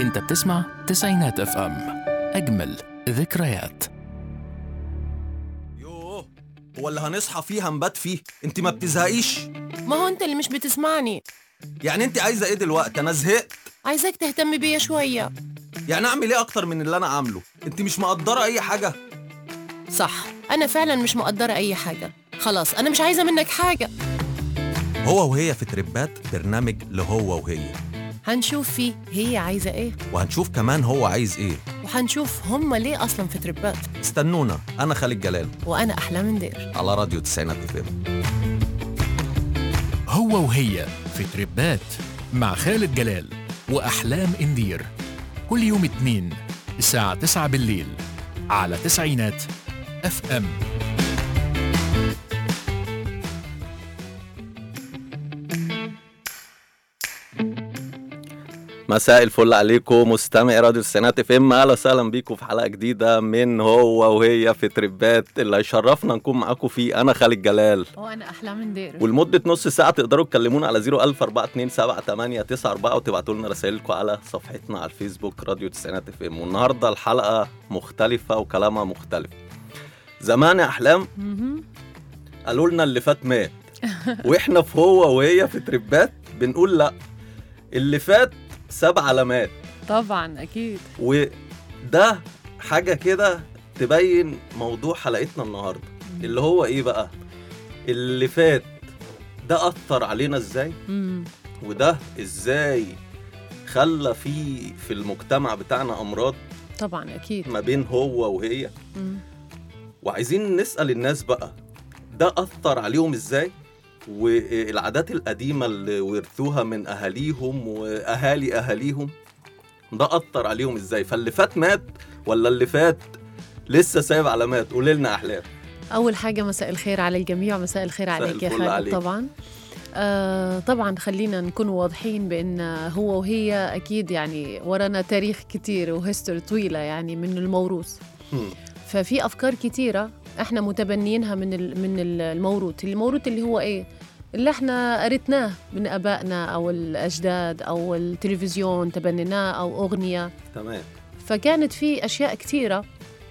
انت بتسمع تسعينات اف ام اجمل ذكريات يوه هو اللي هنصحى فيه هنبات فيه انت ما بتزهقيش ما هو انت اللي مش بتسمعني يعني انت عايزه ايه دلوقتي انا زهقت عايزاك تهتم بيا شوية يعني اعمل ايه اكتر من اللي انا عامله انت مش مقدره اي حاجه صح أنا فعلا مش مقدرة أي حاجة خلاص أنا مش عايزة منك حاجة هو وهي في تربات برنامج لهو وهي هنشوف فيه هي عايزة إيه وهنشوف كمان هو عايز ايه وهنشوف هما ليه أصلا في تربات استنونا انا خالد جلال وأنا أحلام ندير على راديو تسعينات اف ام هو وهي في تربات مع خالد جلال واحلام اندير كل يوم اتنين الساعة 9 بالليل على تسعينات اف ام مساء الفل عليكم مستمعي راديو السنات اف ام اهلا وسهلا بيكم في حلقه جديده من هو وهي في تربات اللي هيشرفنا نكون معاكم فيه انا خالد جلال وأنا أحلام ندير ولمده نص ساعه تقدروا تكلمونا على 004278894 وتبعتوا لنا رسائلكم على صفحتنا على الفيسبوك راديو التسعينات اف ام والنهارده الحلقه مختلفه وكلامها مختلف زمان يا احلام مهم. قالوا لنا اللي فات مات واحنا في هو وهي في تربات بنقول لا اللي فات ساب علامات طبعا أكيد وده حاجة كده تبين موضوع حلقتنا النهاردة اللي هو ايه بقى اللي فات ده أثر علينا ازاي مم. وده ازاي خلى في في المجتمع بتاعنا أمراض طبعا أكيد ما بين هو وهي مم. وعايزين نسأل الناس بقى ده أثر عليهم ازاي والعادات القديمة اللي ورثوها من أهاليهم وأهالي أهاليهم ده أثر عليهم ازاي فاللي فات مات ولا اللي فات لسه سايب علامات قولي لنا أحلام أول حاجة مساء الخير على الجميع مساء الخير مساء عليك يا الفل خالد عليك. طبعا آه طبعا خلينا نكون واضحين بأن هو وهي أكيد يعني ورانا تاريخ كتير وهيستوري طويلة يعني من الموروث هم. ففي أفكار كتيرة احنا متبنيينها من ال- من ال- الموروث الموروث اللي هو ايه اللي احنا قريتناه من ابائنا او الاجداد او التلفزيون تبنيناه او اغنيه تمام فكانت في اشياء كثيره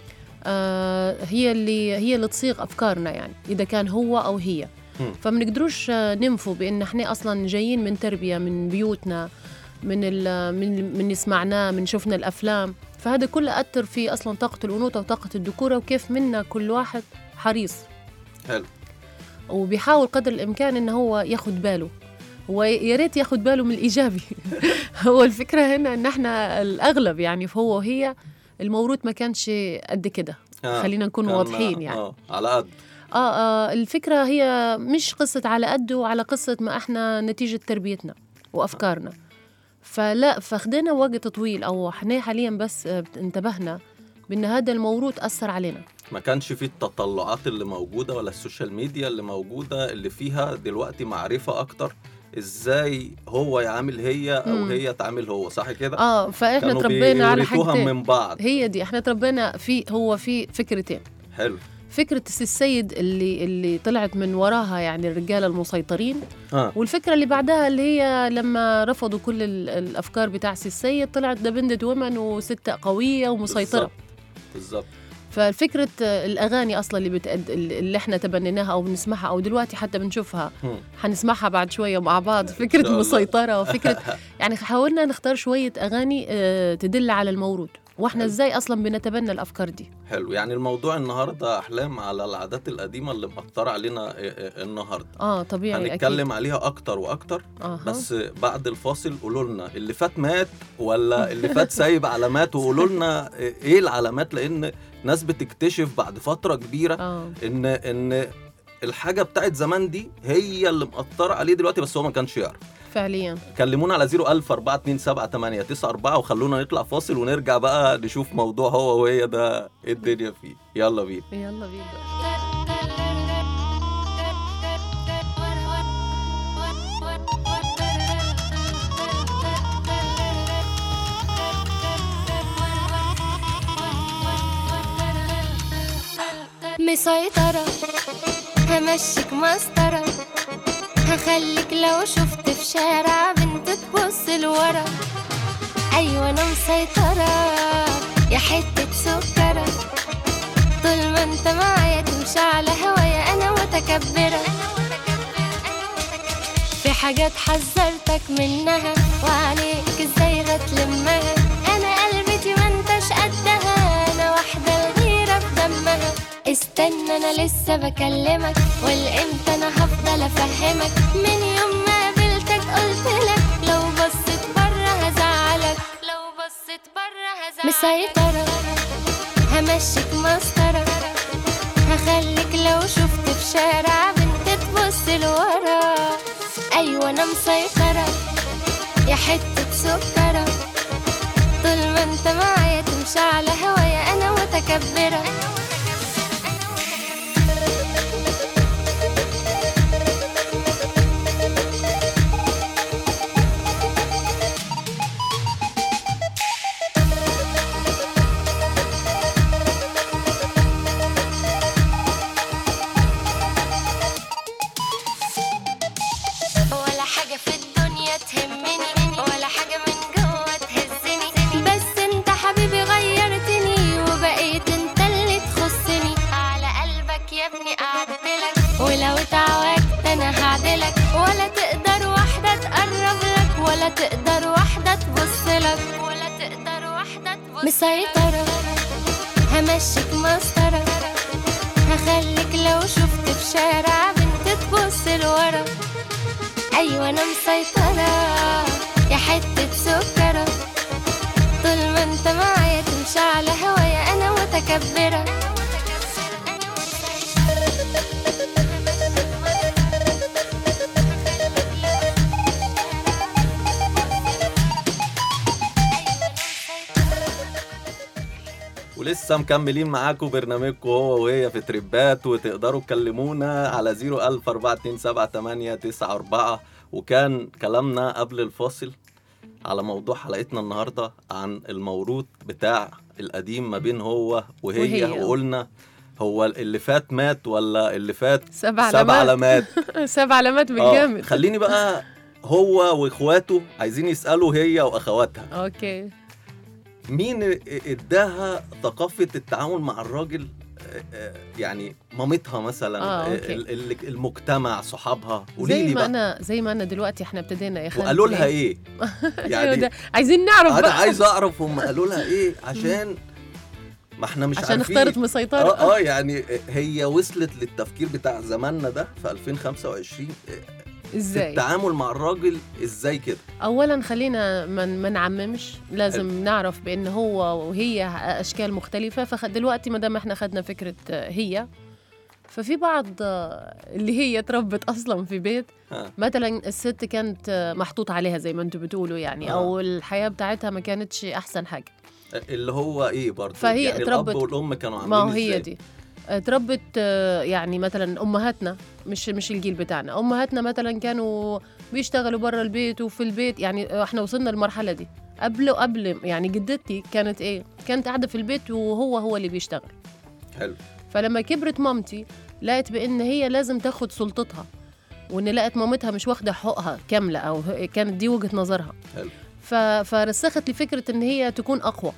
آه هي اللي هي اللي تصيغ افكارنا يعني اذا كان هو او هي مم. فمنقدروش آه، ننفوا بان احنا اصلا جايين من تربيه من بيوتنا من ال من من اللي سمعناه من شفنا الافلام فهذا كله اثر في اصلا طاقه الانوثه وطاقه الذكوره وكيف منا كل واحد حريص حلو وبيحاول قدر الامكان انه هو ياخد باله هو يا ريت ياخد باله من الايجابي هو الفكره هنا ان احنا الاغلب يعني هو وهي الموروث ما كانش قد كده آه. خلينا نكون كان- واضحين يعني اه على قد آه, اه الفكره هي مش قصه على قده على قصه ما احنا نتيجه تربيتنا وافكارنا فلا فاخدنا وقت طويل او احنا حاليا بس آه، انتبهنا بان هذا الموروث اثر علينا ما كانش فيه التطلعات اللي موجودة ولا السوشيال ميديا اللي موجودة اللي فيها دلوقتي معرفة أكتر ازاي هو يعامل هي او مم. هي تعامل هو صح كده اه فاحنا كانوا تربينا على بيورثوها حاجتين من بعض هي دي احنا تربينا في هو في فكرتين حلو فكرة السي السيد اللي اللي طلعت من وراها يعني الرجال المسيطرين اه والفكرة اللي بعدها اللي هي لما رفضوا كل ال- الأفكار بتاع سي السيد طلعت دبندد ومن وست قوية ومسيطرة بالظبط. بالظبط فالفكرة الأغاني أصلا اللي بتأد اللي احنا تبنيناها أو بنسمعها أو دلوقتي حتى بنشوفها هم. حنسمعها بعد شوية مع بعض شاء فكرة الله. مسيطرة وفكرة يعني حاولنا نختار شوية أغاني آه، تدل على الموروث واحنا حلو. ازاي اصلا بنتبنى الافكار دي حلو يعني الموضوع النهارده احلام على العادات القديمه اللي مأثره علينا آه، آه، النهارده اه طبيعي هنتكلم عليها اكتر واكتر أها. بس بعد الفاصل قولوا لنا اللي فات مات ولا اللي فات سايب علامات وقولوا لنا ايه العلامات لان ناس بتكتشف بعد فتره كبيره اه ان ان الحاجه بتاعت زمان دي هي اللي مأثره عليه دلوقتي بس هو ما كانش يعرف فعليا كلمونا على 010427894 وخلونا نطلع فاصل ونرجع بقى نشوف موضوع هو وهي ده ايه الدنيا فيه يلا بينا يلا بينا مسيطرة همشيك مسطرة هخليك لو شفت في شارع بنت تبص لورا ايوه انا مسيطرة يا حتة سكرة طول ما انت معايا تمشي على هوايا انا متكبرة في حاجات حذرتك منها وعليك ازاي هتلمها انا قلبتي ما انتش قدها انا واحدة الغيرة في دمها استنى انا لسه بكلمك والامتى انا هفضل افهمك من يوم ما قابلتك قلت لك لو بصيت بره هزعلك لو بصيت بره هزعلك مسيطرة همشيك مسطرة هخليك لو شفت في شارع بنت تبص لورا ايوه انا مسيطرة يا حتة سكرة طول ما انت معايا تمشي على هوايا انا متكبرة ولا حاجة في الدنيا تهمني ولا حاجة من جوه تهزني بس انت حبيبي غيرتني وبقيت انت اللي تخصني على قلبك يا ابني قعدتلك ولو اتعوجت انا هعدلك ولا تقدر واحدة تقرب لك ولا تقدر واحدة تبص لك ولا تقدر واحدة تبص مسيطرة همشيك مسطرة هخليك لو شفت في شارع بنت تبص لورا ايوه انا مسيطرة يا حتة سكرة طول ما انت معايا تمشي على هوايا انا متكبرة ولسه مكملين معاكم برنامجكم هو وهي في تريبات وتقدروا تكلمونا على 014278994 وكان كلامنا قبل الفاصل على موضوع حلقتنا النهارده عن الموروث بتاع القديم ما بين هو وهي, وهي. وقلنا هو اللي فات مات ولا اللي فات سبع سبع علامات علامات سبع علامات آه، بالجامد خليني بقى هو واخواته عايزين يسالوا هي واخواتها اوكي مين اداها ثقافة التعامل مع الراجل آه، آه، يعني مامتها مثلا آه، آه، أوكي. ال- ال- المجتمع صحابها قولي زي لي ما بقى انا زي ما انا دلوقتي احنا ابتدينا يا خالد وقالوا لها إيه؟ ايه أيوة يعني ده. عايزين نعرف انا بقى عايز اعرف هم قالوا لها ايه عشان ما احنا مش عشان عارفين اختارت مسيطرة اه اه يعني هي وصلت للتفكير بتاع زماننا ده في 2025 آه، في ازاي التعامل مع الراجل ازاي كده اولا خلينا ما ما نعممش لازم نعرف بان هو وهي اشكال مختلفه فدلوقتي ما دام احنا خدنا فكره آه، هي ففي بعض آه، اللي هي اتربت اصلا في بيت ها مثلا الست كانت آه، محطوط عليها زي ما انتم بتقولوا يعني آه. او الحياه بتاعتها ما كانتش احسن حاجه اللي هو ايه برضه فهي يعني الاب اتربت- والام كانوا عاملين ما هو هي إزاي؟ دي اتربت آه، يعني مثلا امهاتنا مش مش الجيل بتاعنا امهاتنا مثلا كانوا بيشتغلوا برا البيت وفي البيت يعني احنا وصلنا للمرحله دي قبل قبل يعني جدتي كانت ايه كانت قاعده في البيت وهو هو اللي بيشتغل حلو فلما كبرت مامتي لقت بان هي لازم تاخد سلطتها وان لقت مامتها مش واخده حقوقها كامله او ه- كانت دي وجهه نظرها حلو. ف... فرسخت لفكره ان هي تكون اقوى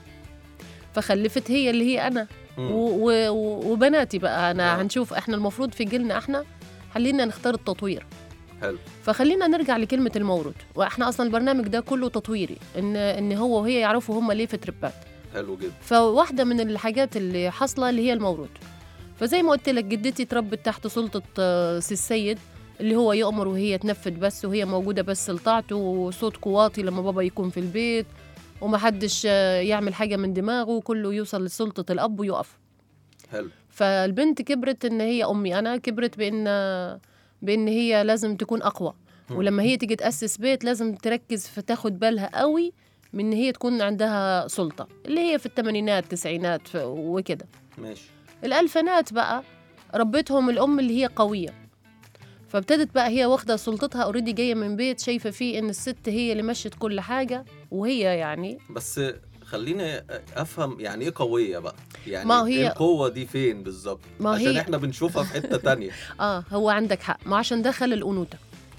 فخلفت هي اللي هي انا مم. و... و... و- وبناتي بقى انا آه. هنشوف احنا المفروض في جيلنا احنا خلينا نختار التطوير حلو فخلينا نرجع لكلمه المورد واحنا اصلا البرنامج ده كله تطويري ان ان هو وهي يعرفوا هم ليه في تربات حلو جدا فواحدة من الحاجات اللي حاصلة اللي هي المورود فزي ما قلت لك جدتي تربت تحت سلطة آه، سي السيد اللي هو يأمر وهي تنفذ بس وهي موجودة بس لطاعته وصوت واطي لما بابا يكون في البيت ومحدش آه، يعمل حاجة من دماغه كله يوصل لسلطة الأب ويقف حلو فالبنت كبرت إن هي أمي أنا كبرت بإن بإن هي لازم تكون أقوى مم. ولما هي تيجي تأسس بيت لازم تركز في تاخد بالها قوي من إن هي تكون عندها سلطة اللي هي في الثمانينات التسعينات ف- وكده ماشي الألفينات بقى ربتهم الأم اللي هي قوية فابتدت بقى هي واخدة سلطتها اوريدي جاية من بيت شايفة فيه إن الست هي اللي مشت كل حاجة وهي يعني بس خليني افهم يعني ايه قويه بقى يعني ما هي- القوه دي فين بالظبط ما عشان هي- احنا بنشوفها في حته تانية آه هو عندك حق ما عشان دخل الأنوثة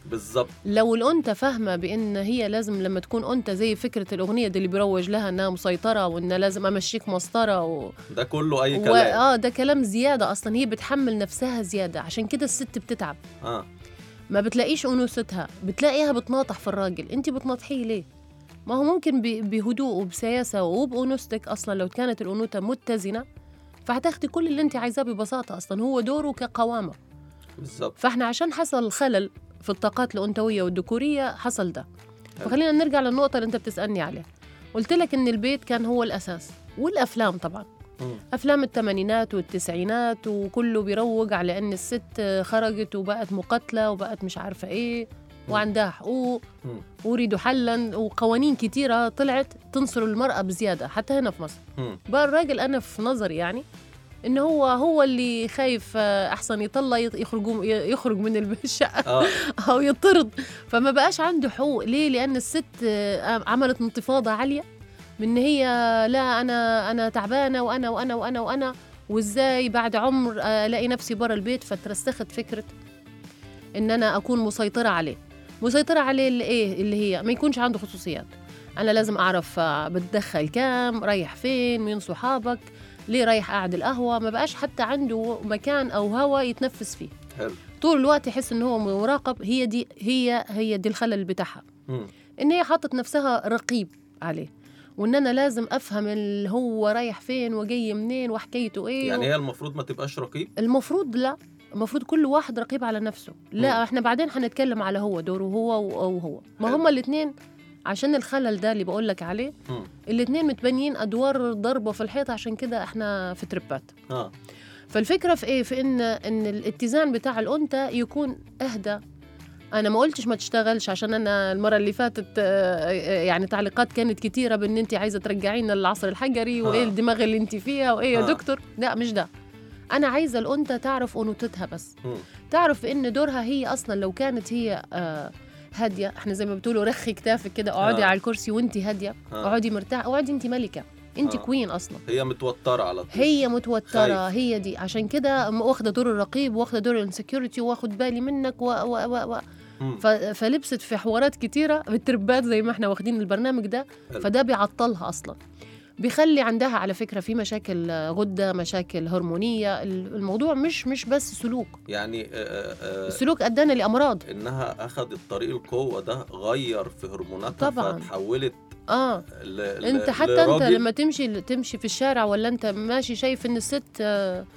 بالظبط لو الأنثى فاهمة بأن هي لازم لما تكون أنثى زي فكرة الأغنية دي اللي بيروج لها إنها مسيطرة وإن لازم أمشيك مسطرة و... ده كله اي و... كلام آه ده كلام زيادة أصلا هي بتحمل نفسها زيادة عشان كده الست بتتعب اه ما بتلاقيش أنوثتها بتلاقيها بتناطح في الراجل أنت بتناطحيه ليه؟ ما هو ممكن ب- بهدوء وبسياسة وبأنوثتك أصلا لو كانت الأنوثة متزنة فهتاخدي كل اللي أنت عايزاه ببساطة أصلا هو دوره كقوامة بالظبط فاحنا عشان حصل خلل في الطاقات الأنثوية والذكورية حصل ده حلو. فخلينا نرجع للنقطة اللي أنت بتسألني عليها قلت لك إن البيت كان هو الأساس والأفلام طبعا مم. أفلام الثمانينات والتسعينات وكله بيروج على إن الست خرجت وبقت مقاتلة وبقت مش عارفة إيه وعندها حقوق مم. ويريدوا حلا وقوانين كتيرة طلعت تنصر المرأة بزيادة حتى هنا في مصر مم. بقى الراجل أنا في نظري يعني إن هو هو اللي خايف آه، أحسن يطلع يط- يخرجوا يخرج من الشقة اه او يطرد فما بقاش عنده حقوق ليه لان الست آه، عملت انتفاضه عاليه من هي لا انا انا تعبانه وانا وانا وانا وانا وازاي بعد عمر آه، الاقي نفسي برا البيت فترسخت فكره ان انا اكون مسيطره عليه مسيطره عليه اللي ايه اللي هي ما يكونش عنده خصوصيات انا لازم اعرف آه، بتدخل كام رايح فين مين صحابك ليه رايح قاعد القهوه ما بقاش حتى عنده مكان او هوا يتنفس فيه حلو طول الوقت يحس ان هو مراقب هي دي هي هي دي الخلل بتاعها مم. ان هي حاطت نفسها رقيب عليه وان انا لازم افهم اللي هو رايح فين وجاي منين وحكايته ايه يعني هي المفروض ما تبقاش رقيب المفروض لا المفروض كل واحد رقيب على نفسه لا مم. احنا بعدين هنتكلم على هو دوره هو و- وهو ما حلو. هما الاثنين عشان الخلل ده اللي بقول لك عليه مم. الاثنين متبنيين ادوار ضربه في الحيط عشان كده احنا في تربات اه فالفكره في ايه في ان ان الاتزان بتاع الانثى يكون اهدى انا ما قلتش ما تشتغلش عشان انا المره اللي فاتت آه، آه، يعني تعليقات كانت كتيره بان انت عايزه ترجعينا للعصر الحجري وايه آه. الدماغ اللي انت فيها وايه يا آه. دكتور لا مش ده انا عايزه الانثى تعرف انوثتها بس مم. تعرف ان دورها هي اصلا لو كانت هي آه، هاديه احنا زي ما بتقولوا رخي كتافك كده اقعدي آه. على الكرسي وانت هاديه آه. اقعدي مرتاحه اقعدي انت ملكه انت آه. كوين اصلا هي متوتره على طول هي متوترة خايف. هي دي عشان كده م- واخدة دور الرقيب واخدة دور الانسكيورتي واخد بالي منك و و و و مم. ف فلبست في حوارات كتيرة بالتربات زي ما احنا واخدين البرنامج ده حلو. فده بيعطلها أصلا بيخلي عندها على فكرة في مشاكل آه، غدة مشاكل هرمونية ال- الموضوع مش مش بس سلوك يعني آه، آه، آه، السلوك أدانا لأمراض انها اخذت طريق القوه ده غير في هرموناتها طبعاً. فتحولت اه ل... ل... انت حتى انت لراجل. لما تمشي تمشي في الشارع ولا انت ماشي شايف ان الست آه،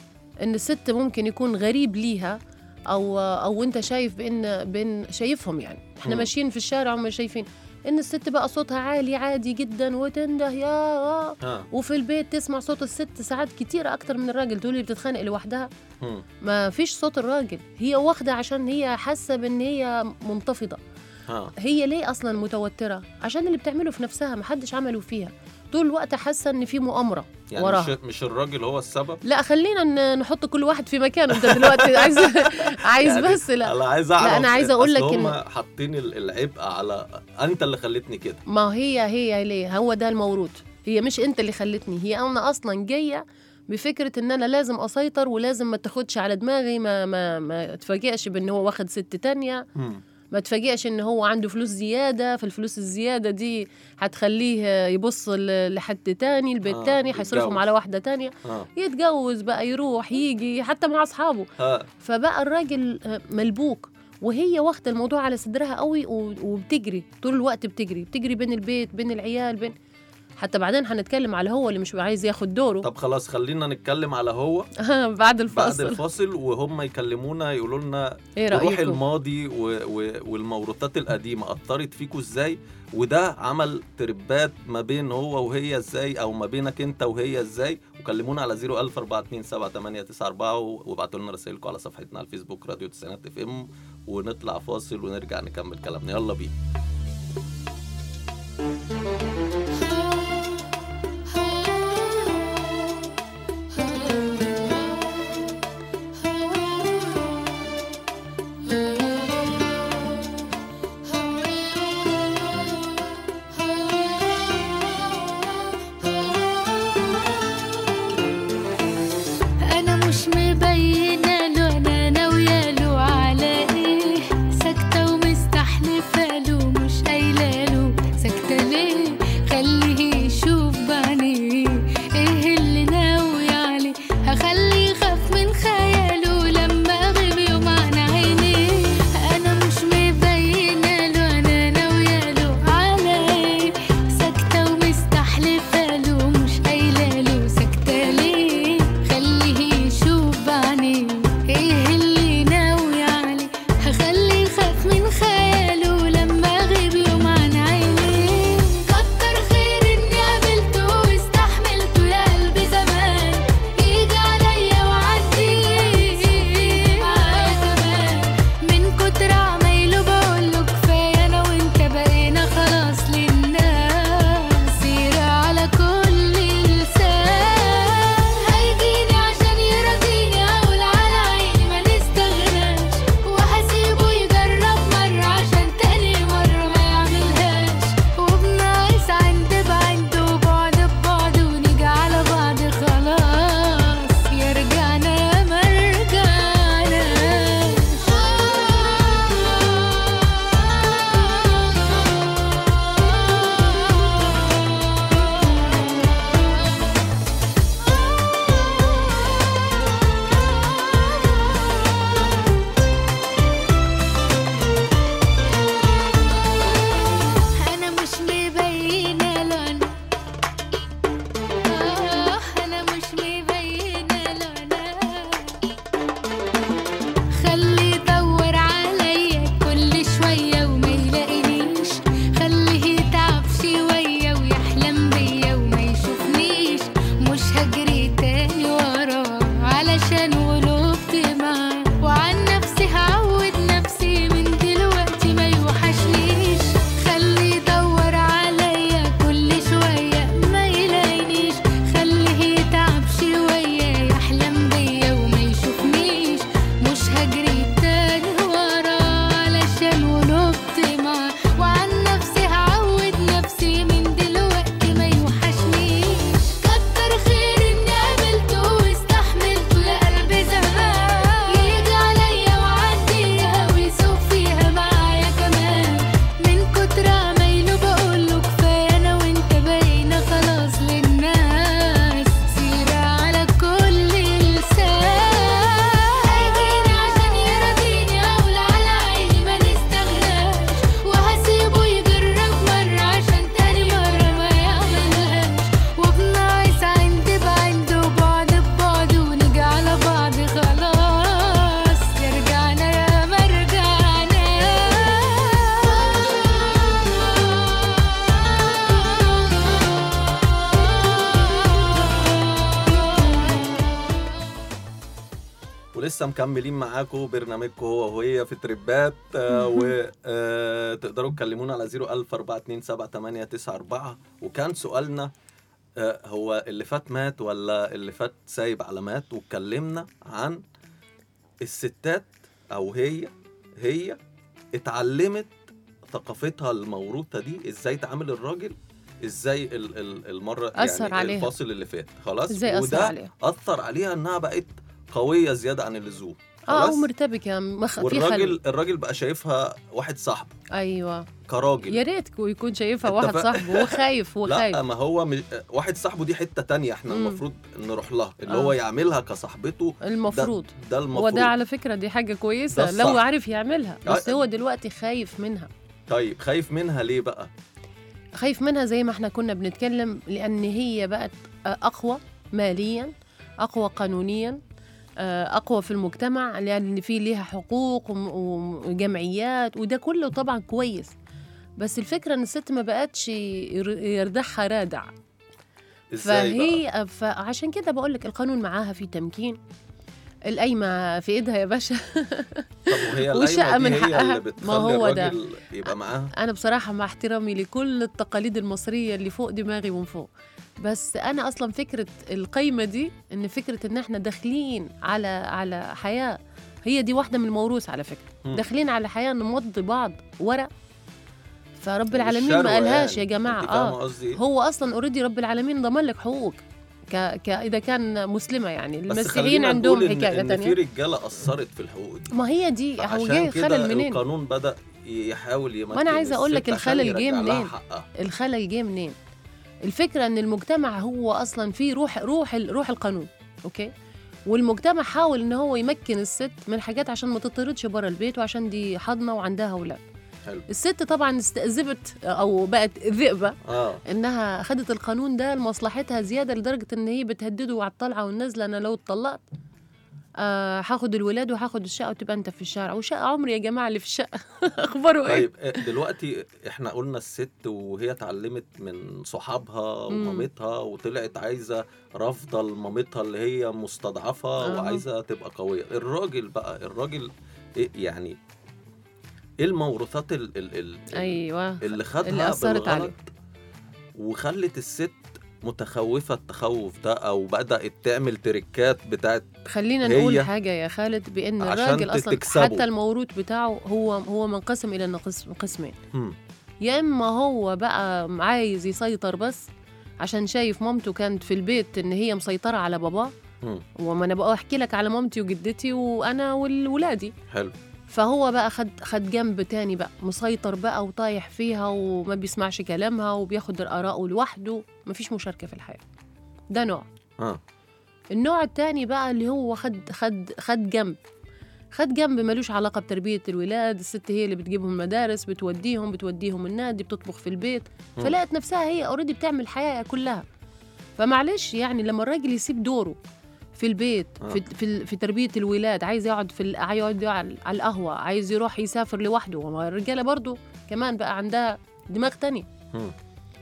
ان الست ممكن يكون غريب ليها او او انت شايف بان بان شايفهم يعني احنا مم. ماشيين في الشارع وما شايفين ان الست بقى صوتها عالي عادي جدا وتنده يا آه. ها وفي البيت تسمع صوت الست ساعات كتيرة أكتر من الراجل تقول لي بتتخانق لوحدها مم. ما فيش صوت الراجل هي واخدة عشان هي حاسة بإن هي منتفضة ها هي ليه اصلا متوتره عشان اللي بتعمله في نفسها محدش عمله فيها طول الوقت حاسه ان في مؤامره يعني وراها مش مش الراجل هو السبب لا خلينا ن- نحط كل واحد في مكانه انت دلوقتي عايز عايز يعني بس لا انا عايز اعرف لا، أنا عايزة أقول أصل لك هم إن- حاطين ال- العبء على انت اللي خلتني كده ما هي هي ليه هو ده الموروث هي مش انت اللي خلتني هي انا اصلا جايه بفكره ان انا لازم اسيطر ولازم ما تاخدش على دماغي ما ما ما اتفاجئش بان هو واخد ست تانية مم. ما تفاجئش ان هو عنده فلوس زياده فالفلوس الزياده دي هتخليه يبص ل- لحد تاني البيت آه، تاني يتجوز. هيصرفهم على واحده تانية ها يتجوز بقى يروح يجي حتى مع اصحابه ها فبقى الراجل آه، ملبوك وهي واخده الموضوع على صدرها قوي و- وبتجري طول الوقت بتجري بتجري بين البيت بين العيال بين حتى بعدين هنتكلم على هو اللي مش عايز ياخد دوره طب خلاص خلينا نتكلم على هو بعد بعد الفصل الفاصل وهم يكلمونا يقولوا لنا ايه روح رايكم الماضي و... و... والموروثات القديمه اثرت فيكوا ازاي وده عمل تربات ما بين هو وهي ازاي او ما بينك انت وهي ازاي وكلمونا على 004278994 وابعتوا لنا رسائلكم على صفحتنا على الفيسبوك راديو تسعينات اف ام ونطلع فاصل ونرجع نكمل كلامنا يلا بينا انا مش مبينه له انا ناويه له على ايه ساكته ولسه مكملين معاكم برنامجكم هو وهي في تريبات وتقدروا تكلمونا على 010427894 وكان سؤالنا آه، هو اللي فات مات ولا اللي فات سايب علامات واتكلمنا عن الستات او هي هي اتعلمت ثقافتها الموروثه دي ازاي تعامل الراجل ازاي ال- ال- المره أثر يعني عليها. الفاصل اللي فات خلاص ازاي اثر وده عليها اثر عليها انها بقت قويه زياده عن اللزوم اه خلاص ومرتبكه مخ... في خلل والراجل الراجل بقى شايفها واحد صاحبه ايوه كراجل يا ريت كو- يكون شايفها أنت واحد فا- صاحبه وخايف هو خايف لا ما هو مش... واحد صاحبه دي حته تانية احنا مم. المفروض نروح لها اللي آه. هو يعملها كصاحبته المفروض ده هو المفروض ده على فكره دي حاجه كويسه ده لو الصح. عارف يعملها بس آه. هو دلوقتي خايف منها طيب خايف منها ليه بقى خايف منها زي ما احنا كنا بنتكلم لان هي بقت اقوى ماليا اقوى قانونيا آه، اقوى في المجتمع لان في ليها حقوق وم- وجمعيات وده كله طبعا كويس بس الفكره ان الست ما بقتش ير- يردعها رادع ازاي بقى فهي فعشان كده بقول لك القانون معاها في تمكين القايمه في ايدها يا باشا طب وهي والشقة القايمه من دي هي حقها. اللي ما بتخلي هو ده. الراجل يبقى معاها انا بصراحه مع احترامي لكل التقاليد المصريه اللي فوق دماغي ومن فوق بس انا اصلا فكره القايمه دي ان فكره ان احنا داخلين على على حياه هي دي واحده من الموروث على فكره مم. داخلين على حياه نمضي بعض ورق فرب مش العالمين شروة ما قالهاش يعني. يا جماعه انت فاهمة اه قصدي إيه؟ هو اصلا اوريدي رب العالمين ضمن لك حقوق ك... ك... اذا كان مسلمه يعني بس المسيحيين خلينا عندهم نقول إن- حكايه إن في تانية رجاله اثرت في الحقوق دي ما هي دي هو عشان جاي كده خلل منين القانون بدا يحاول يمكن وأنا عايزة أقول لك الست عشان الخلل جه يرجع لها منين؟ حقها. الخلل جه منين الفكره ان المجتمع هو اصلا فيه روح روح ال- روح القانون اوكي والمجتمع حاول ان هو يمكن الست من حاجات عشان ما تطردش بره البيت وعشان دي حاضنه وعندها اولاد حلو الست طبعا استأذبت او بقت ذئبه اه انها خدت القانون ده لمصلحتها زياده لدرجه ان هي بتهدده على الطلعه والنزله انا لو اتطلقت آه هاخد الولاد وهاخد الشقه وتبقى انت في الشارع وشقه عمري يا جماعه اللي في الشقه اخباره ايه طيب آه، دلوقتي احنا قلنا الست وهي اتعلمت من صحابها مم. ومامتها وطلعت عايزه رافضه لمامتها اللي هي مستضعفه أها. وعايزه تبقى قويه الراجل بقى الراجل إيه يعني ايه الموروثات ال ال ال ايوه اللي خدها اللي أثرت بالغلط عليه. وخلت الست متخوفه التخوف ده او بدات تعمل تريكات بتاعت خلينا هي نقول حاجة يا خالد بأن عشان الراجل أصلا تكسبه. حتى الموروث بتاعه هو هو منقسم إلى قسم قسمين هم. يا إما هو بقى عايز يسيطر بس عشان شايف مامته كانت في البيت إن هي مسيطرة على باباه هم. وما أنا بقى أحكي لك على مامتي وجدتي وأنا والولادي حلو فهو بقى خد خد جنب تاني بقى مسيطر بقى وطايح فيها وما بيسمعش كلامها وبياخد آراءه لوحده مفيش مشاركة في الحياة ده نوع اه النوع التاني بقى اللي هو خد خد خد جنب خد جنب ملوش علاقة بتربية الولاد الست هي اللي بتجيبهم المدارس بتوديهم بتوديهم النادي بتطبخ في البيت مم. فلقت نفسها هي اوريدي بتعمل الحياة كلها فمعلش يعني لما الراجل يسيب دوره في البيت آه. في في, في تربية الولاد عايز يقعد في ال- يقعد على على القهوة عايز يروح يسافر لوحده وما الرجالة برضو كمان بقى عندها دماغ تاني هم.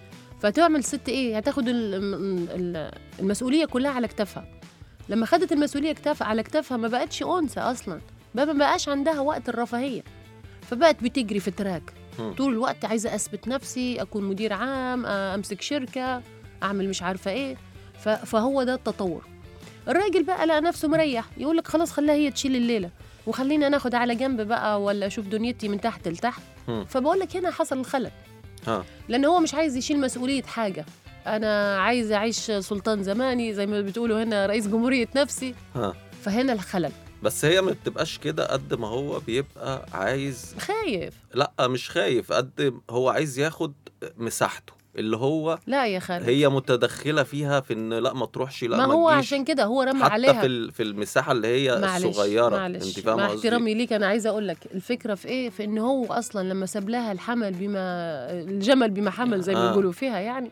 فتعمل ست ايه هتاخد ال- ال- المسؤوليه كلها على كتافها لما خدت المسؤوليه كتاف على كتافها ما بقتش انثى اصلا بقى ما بقاش عندها وقت الرفاهيه فبقت بتجري في تراك هم. طول الوقت عايزه اثبت نفسي اكون مدير عام آه، امسك شركه اعمل مش عارفه ايه ف- فهو ده التطور الراجل بقى لقى نفسه مريح يقول لك خلاص خليها هي تشيل الليله وخلينا ناخد على جنب بقى ولا اشوف دنيتي من تحت لتحت هم. فبقول لك هنا حصل الخلل ها لان هو مش عايز يشيل مسؤوليه حاجه انا عايز اعيش سلطان زماني زي ما بتقولوا هنا رئيس جمهوريه نفسي ها فهنا الخلل بس هي ما بتبقاش كده قد ما هو بيبقى عايز خايف لا مش خايف قد هو عايز ياخد مساحته اللي هو لا يا خالد هي متدخله فيها في ان لا ما تروحش لا ما ما هو تجيش. عشان كده هو رمى حتى عليها في ال- في المساحه اللي هي معلش الصغيره معلش انت فاهمه مع قصدي احترامي ليك انا عايزه اقول لك الفكره في ايه في ان هو اصلا لما ساب لها الحمل بما الجمل بما حمل زي ما آه. بيقولوا فيها يعني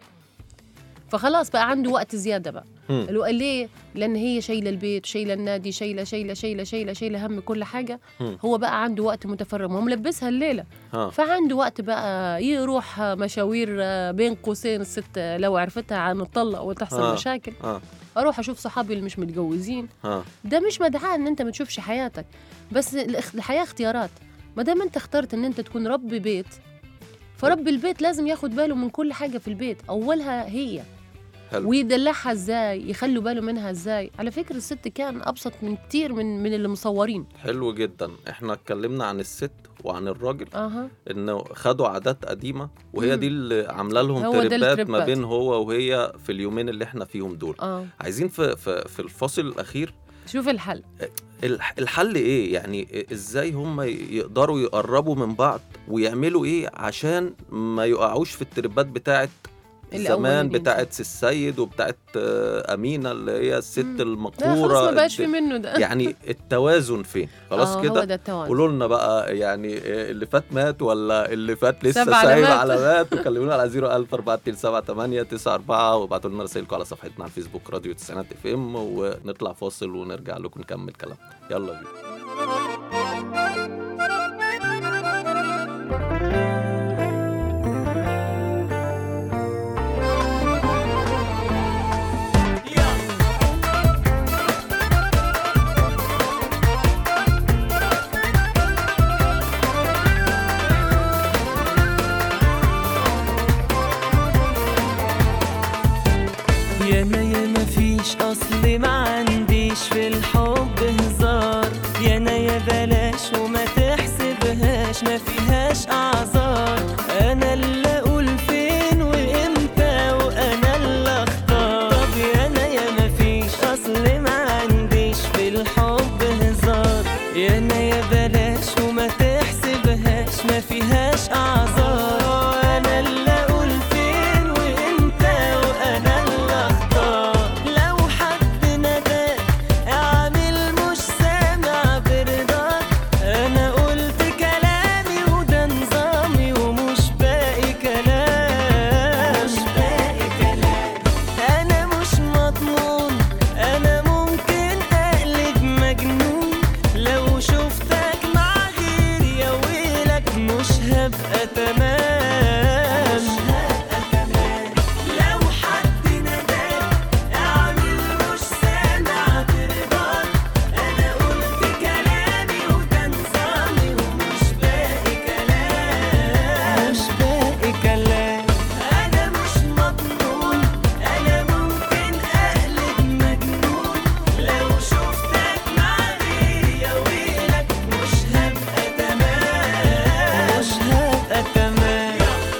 فخلاص بقى عنده وقت زياده بقى هم. اللي هو ليه؟ لان هي شايله البيت شايله النادي شايله شايله شايله شايله شايله هم كل حاجه هم. هو بقى عنده وقت متفرغ ما هو ملبسها الليله ها فعنده وقت بقى يروح مشاوير بين قوسين الست لو عرفتها عن الطلق وتحصل آه. مشاكل ها اروح اشوف صحابي اللي مش متجوزين ها ده مش مدعاة ان انت ما تشوفش حياتك بس الاخ- الحياه اختيارات ما دام انت اخترت ان انت تكون رب بيت فرب البيت لازم ياخد باله من كل حاجه في البيت اولها هي حلو. ويدلعها ازاي يخلوا باله منها ازاي على فكره الست كان ابسط من كتير من من اللي مصورين حلو جدا احنا اتكلمنا عن الست وعن الراجل اها انه خدوا عادات قديمه وهي مم. دي اللي عامله لهم هو ده تربات ما التربات. بين هو وهي في اليومين اللي احنا فيهم دول اه عايزين في في, في الفاصل الاخير شوف الحل الح- الحل ايه يعني ازاي هم يقدروا يقربوا من بعض ويعملوا ايه عشان ما يقعوش في التربات بتاعت زمان الأولانيين. بتاعت سي السيد وبتاعت آه، امينه اللي هي الست مم. لا المقهوره خلاص ما بقاش في الد- منه ده يعني التوازن فين خلاص آه، هو كده ده التوازن قولوا لنا بقى يعني إيه اللي فات مات ولا اللي فات لسه سبع سايب علامات. علامات وكلمونا على 01427 وابعتوا لنا رسائلكم على صفحتنا على الفيسبوك راديو تسعينات اف ام ونطلع فاصل ونرجع لكم نكمل كلام يلا بينا يانا يا مفيش اصل ما عنديش في الحب هزار يانا يا بلاش وما تحسبهاش ما فيهاش اعذار انا اللي اقول فين وامتى وانا اللي اختار طب يانا يا مفيش اصل ما عنديش في الحب هزار يانا يا بلاش وما تحسبهاش ما فيهاش اعذار انا اللي اقول فين وامتى وانا اللي اختار لو حد نداك اعمل مش سامع برضاك انا قلت كلامي وده نظامي ومش باقي كلام مش باقي كلام انا مش مضمون انا ممكن اقلب مجنون لو شفتك مع غيري يا ويلك مش هبقى تمام مش هبقى تمام لو حد نداك اعمل مش سامع برضاك انا قلت كلامي وده نظامي ومش باقي كلام مش باقي كلام انا مش مضمون انا ممكن اقلب مجنون لو شفتك مع غيري يا ويلك مش هبقى تمام مش هبقى تمام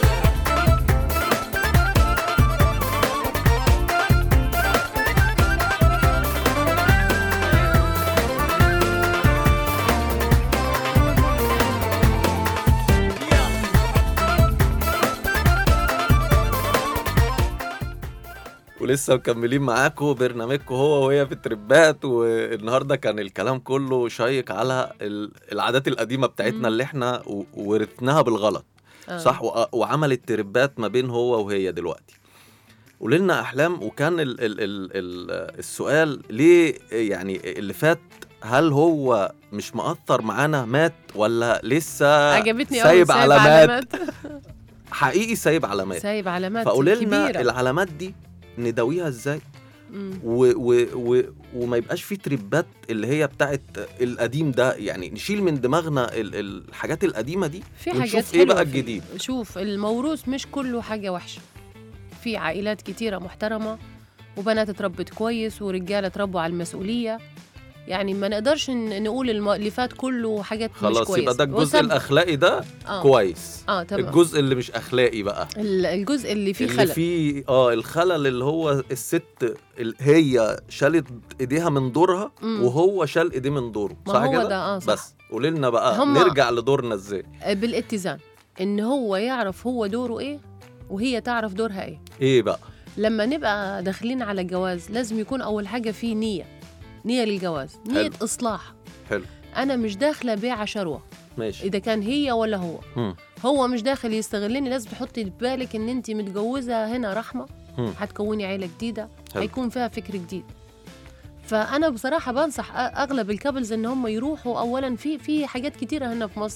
ولسه مكملين معاكم برنامجكم هو وهي في التربات والنهارده كان الكلام كله شيق على ال- العادات القديمه بتاعتنا مم. اللي احنا و- ورثناها بالغلط آه. صح وأ- وعملت تربات ما بين هو وهي دلوقتي قولي لنا احلام وكان ال ال ال ال السؤال ليه يعني اللي فات هل هو مش مأثر معانا مات ولا لسه عجبتني قوي سايب علامات علامات حقيقي سايب علامات سايب علامات فقولي لنا كبيره العلامات دي نداويها ازاي مم. و و و وما يبقاش في تربات اللي هي بتاعت القديم ده يعني نشيل من دماغنا ال- الحاجات القديمه دي في ونشوف حاجات ايه حلوة بقى فيه. الجديد شوف الموروث مش كله حاجة وحشة في عائلات كتيرة محترمة وبنات اتربت كويس ورجالة اتربوا على المسؤولية يعني ما نقدرش ن- نقول الم- اللي فات كله حاجات مش خلاص كويسة يبقى ده الجزء وسب- الاخلاقي ده آه. كويس اه تمام الجزء اللي مش اخلاقي بقى ال- الجزء اللي فيه اللي خلل فيه اه الخلل اللي هو الست ال- هي شالت ايديها من دورها مم. وهو شال ايديه من دوره ما صح هو كده ده، آه، صح. بس قولي لنا بقى هما- نرجع لدورنا ازاي آه، بالاتزان ان هو يعرف هو دوره ايه وهي تعرف دورها ايه ايه بقى لما نبقى داخلين على جواز لازم يكون اول حاجه في نيه نيه للجواز نيه حلو. اصلاح حلو انا مش داخله بيع شروه ماشي اذا كان هي ولا هو مم. هو مش داخل يستغلني لازم تحطي في بالك ان انت متجوزه هنا رحمه مم. هتكوني عيله جديده حلو. هيكون فيها فكر جديد فانا بصراحه بنصح أ- اغلب الكابلز ان هم يروحوا اولا في في حاجات كتيره هنا في مصر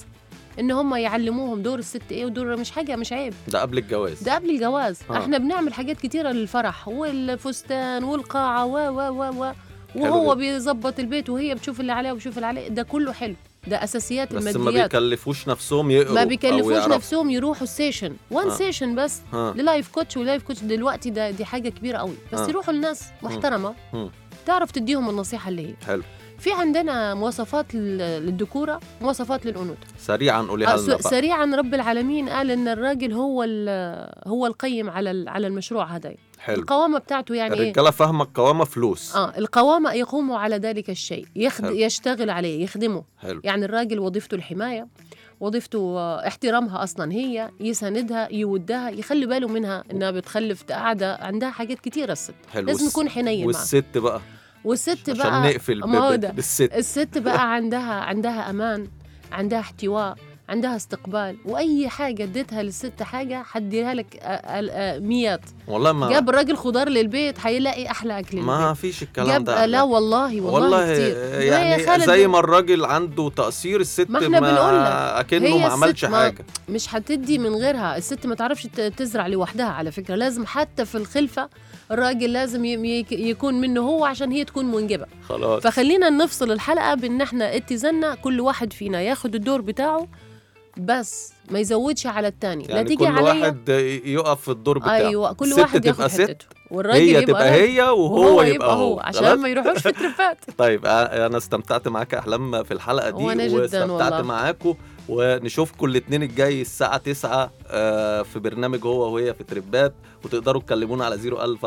ان هم يعلموهم دور الست ايه ودور مش حاجه مش عيب ده قبل الجواز ده قبل الجواز آه. احنا بنعمل حاجات كتيره للفرح والفستان والقاعه و و و و حلو وهو جدا. بيظبط البيت وهي بتشوف اللي عليها وبيشوف اللي عليه ده كله حلو ده اساسيات بس ما الماديات بيكلفوش نفسهم يقروا ما أو بيكلفوش يعرفوا. نفسهم يروحوا سيشن وان آه. سيشن بس ها للايف كوتش ولايف كوتش دلوقتي ده دي حاجه كبيره قوي بس آه. يروحوا لناس محترمه مم. تعرف تديهم النصيحه اللي هي حلو في عندنا مواصفات لل- للذكوره مواصفات للانوثه سريعا قوليها آه، لنا بقى سريعا رب العالمين قال ان الراجل هو ال- هو القيم على ال- على المشروع هذا حلو القوامه بتاعته يعني ايه الرجاله فاهمه القوامه فلوس اه القوامه يقوم على ذلك الشيء يخد... حلو. يشتغل عليه يخدمه حلو يعني الراجل وظيفته الحمايه وظيفته آه، احترامها اصلا هي يساندها يودها يخلي باله منها انها بتخلف قاعده عندها حاجات كتيره الست حلو لازم والس- يكون حنين معها والست بقى والست عشان بقى نقفل ما هو ب- ده. ب- بالست الست بقى عندها عندها امان عندها احتواء عندها استقبال واي حاجه اديتها للست حاجه حديها لك آه، آه، آه، ميات والله ما جاب الراجل خضار للبيت حيلاقي احلى اكل ما للبيت. فيش الكلام جاب ده لا والله والله, والله كتير لا يا يعني خالد، زي ما الراجل عنده تقصير الست ما إحنا بنقول لك. اكنه هي ما عملش الست ما- حاجه مش هتدي من غيرها الست ما تعرفش ت- تزرع لوحدها على فكره لازم حتى في الخلفه الراجل لازم ي- ي- يكون منه هو عشان هي تكون منجبه خلاص فخلينا نفصل الحلقه بان احنا اتزنا كل واحد فينا ياخد الدور بتاعه بس ما يزودش على التاني لا يعني تيجي كل عليا واحد يقف في الدور بتاعه ايوه كل الست واحد ياخد تبقى ست حتته والراجل هي يبقى تبقى راجل، هي وهو يبقى هو عشان خلاص؟ ما يروحوش في ترفات طيب آه، انا استمتعت معاك يا احلام في الحلقه دي وأنا جداً واستمتعت والله. معاكم ونشوفكم الاثنين الجاي الساعه 9 آه، في برنامج هو وهي في تربات وتقدروا تكلمونا على 01000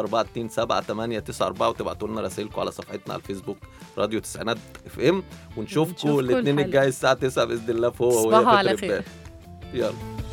427 وتبعتوا لنا رسائلكم على صفحتنا على الفيسبوك راديو تسعينات اف ام ونشوفكم نشوفكم الاثنين الحلقة. الجاي الساعه 9 باذن الله في هو تصبحوا وهي في على تربات خير. يلا